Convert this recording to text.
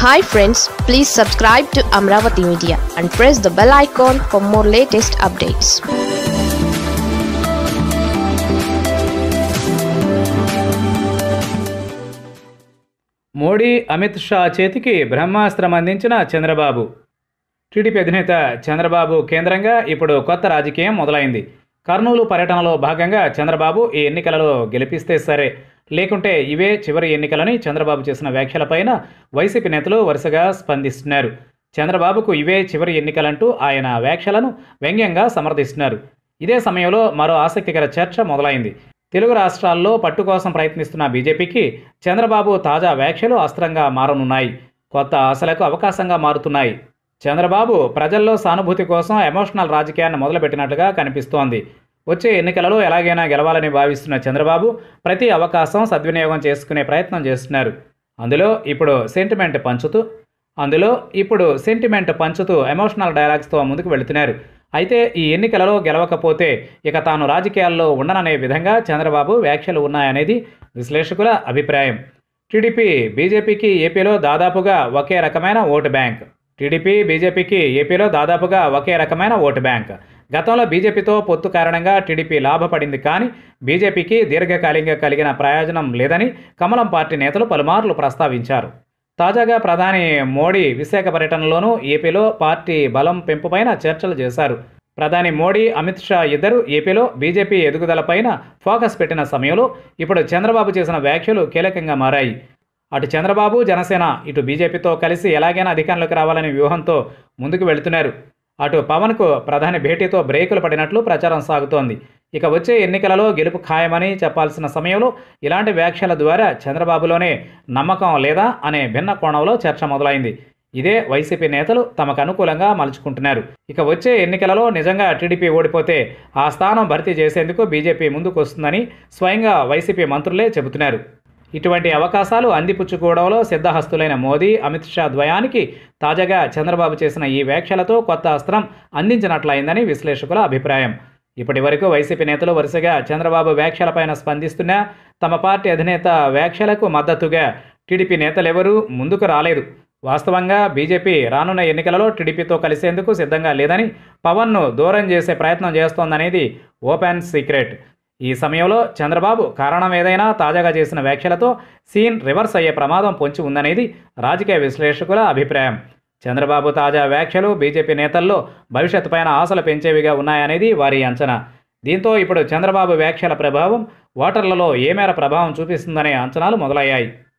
hi friends please subscribe to Amaravati media and press the bell icon for more latest updates Modi Amit Shah చేతికి బ్రహ్మాస్త్రం అందించిన Chandrababu TDP అధినేత చంద్రబాబు కేంద్రంగా ఇప్పుడు కొత్త రాజకీయం మొదలైంది కర్నూలు పర్యటనలో భాగంగా చంద్రబాబు ఈ ఎన్నికలలో గెలిపిస్తే సరే లేకుంటే ఇవే చివరి ఎన్నికలని చంద్రబాబు చేసిన వ్యాఖ్యలపైన వైసీపీ నేతలు వరుసగా స్పందిస్తున్నారు చంద్రబాబుకు ఇవే చివరి ఎన్నికలంటూ ఆయన వ్యాఖ్యలను వ్యంగ్యంగా సమర్థిస్తున్నారు ఇదే సమయంలో మరో ఆసక్తికర చర్చ మొదలైంది తెలుగు రాష్ట్రాల్లో పట్టు కోసం ప్రయత్నిస్తున్న బీజేపీకి చంద్రబాబు తాజా వ్యాఖ్యలు అస్త్రంగా మారనున్నాయి కొత్త ఆశలకు అవకాశంగా మారుతున్నాయి చంద్రబాబు ప్రజల్లో సానుభూతి కోసం ఎమోషనల్ రాజకీయాన్ని మొదలుపెట్టినట్లుగా కనిపిస్తోంది వచ్చే ఎన్నికలలో ఎలాగైనా గెలవాలని భావిస్తున్న చంద్రబాబు ప్రతి అవకాశం సద్వినియోగం చేసుకునే ప్రయత్నం చేస్తున్నారు అందులో ఇప్పుడు సెంటిమెంట్ పంచుతూ అందులో ఇప్పుడు సెంటిమెంట్ పంచుతూ ఎమోషనల్ డైలాగ్స్తో ముందుకు వెళుతున్నారు అయితే ఈ ఎన్నికలలో గెలవకపోతే ఇక తాను రాజకీయాల్లో ఉండననే విధంగా చంద్రబాబు వ్యాఖ్యలు ఉన్నాయనేది విశ్లేషకుల అభిప్రాయం టీడీపీ బీజేపీకి ఏపీలో దాదాపుగా ఒకే రకమైన ఓటు బ్యాంక్ టీడీపీ బీజేపీకి ఏపీలో దాదాపుగా ఒకే రకమైన ఓటు బ్యాంక్ గతంలో బీజేపీతో పొత్తు కారణంగా టీడీపీ లాభపడింది కానీ బీజేపీకి దీర్ఘకాలికంగా కలిగిన ప్రయోజనం లేదని కమలం పార్టీ నేతలు పలుమార్లు ప్రస్తావించారు తాజాగా ప్రధాని మోడీ విశాఖ పర్యటనలోనూ ఏపీలో పార్టీ బలం పెంపుపైన చర్చలు చేశారు ప్రధాని మోడీ అమిత్ షా ఇద్దరు ఏపీలో బీజేపీ ఎదుగుదలపైన ఫోకస్ పెట్టిన సమయంలో ఇప్పుడు చంద్రబాబు చేసిన వ్యాఖ్యలు కీలకంగా మారాయి అటు చంద్రబాబు జనసేన ఇటు బీజేపీతో కలిసి ఎలాగైనా అధికారంలోకి రావాలనే వ్యూహంతో ముందుకు వెళుతున్నారు అటు పవన్కు ప్రధాని భేటీతో బ్రేకులు పడినట్లు ప్రచారం సాగుతోంది ఇక వచ్చే ఎన్నికలలో గెలుపు ఖాయమని చెప్పాల్సిన సమయంలో ఇలాంటి వ్యాఖ్యల ద్వారా చంద్రబాబులోనే నమ్మకం లేదా అనే భిన్న కోణంలో చర్చ మొదలైంది ఇదే వైసీపీ నేతలు తమకు అనుకూలంగా మలుచుకుంటున్నారు ఇక వచ్చే ఎన్నికలలో నిజంగా టీడీపీ ఓడిపోతే ఆ స్థానం భర్తీ చేసేందుకు బీజేపీ ముందుకు వస్తుందని స్వయంగా వైసీపీ మంత్రులే చెబుతున్నారు ఇటువంటి అవకాశాలు అందిపుచ్చుకోవడంలో సిద్ధహస్తులైన మోదీ అమిత్ షా ద్వయానికి తాజాగా చంద్రబాబు చేసిన ఈ వ్యాఖ్యలతో కొత్త అస్త్రం అందించినట్లయిందని విశ్లేషకుల అభిప్రాయం ఇప్పటి వరకు వైసీపీ నేతలు వరుసగా చంద్రబాబు వ్యాఖ్యలపైన స్పందిస్తున్నా తమ పార్టీ అధినేత వ్యాఖ్యలకు మద్దతుగా టీడీపీ నేతలెవరూ ముందుకు రాలేదు వాస్తవంగా బీజేపీ రానున్న ఎన్నికలలో టీడీపీతో కలిసేందుకు సిద్ధంగా లేదని పవన్ను దూరం చేసే ప్రయత్నం చేస్తోందనేది ఓపెన్ సీక్రెట్ ఈ సమయంలో చంద్రబాబు కారణం ఏదైనా తాజాగా చేసిన వ్యాఖ్యలతో సీన్ రివర్స్ అయ్యే ప్రమాదం పొంచి ఉందనేది రాజకీయ విశ్లేషకుల అభిప్రాయం చంద్రబాబు తాజా వ్యాఖ్యలు బీజేపీ నేతల్లో భవిష్యత్తుపైన ఆశలు పెంచేవిగా ఉన్నాయనేది వారి అంచనా దీంతో ఇప్పుడు చంద్రబాబు వ్యాఖ్యల ప్రభావం ఓటర్లలో ఏ మేర ప్రభావం చూపిస్తుందనే అంచనాలు మొదలయ్యాయి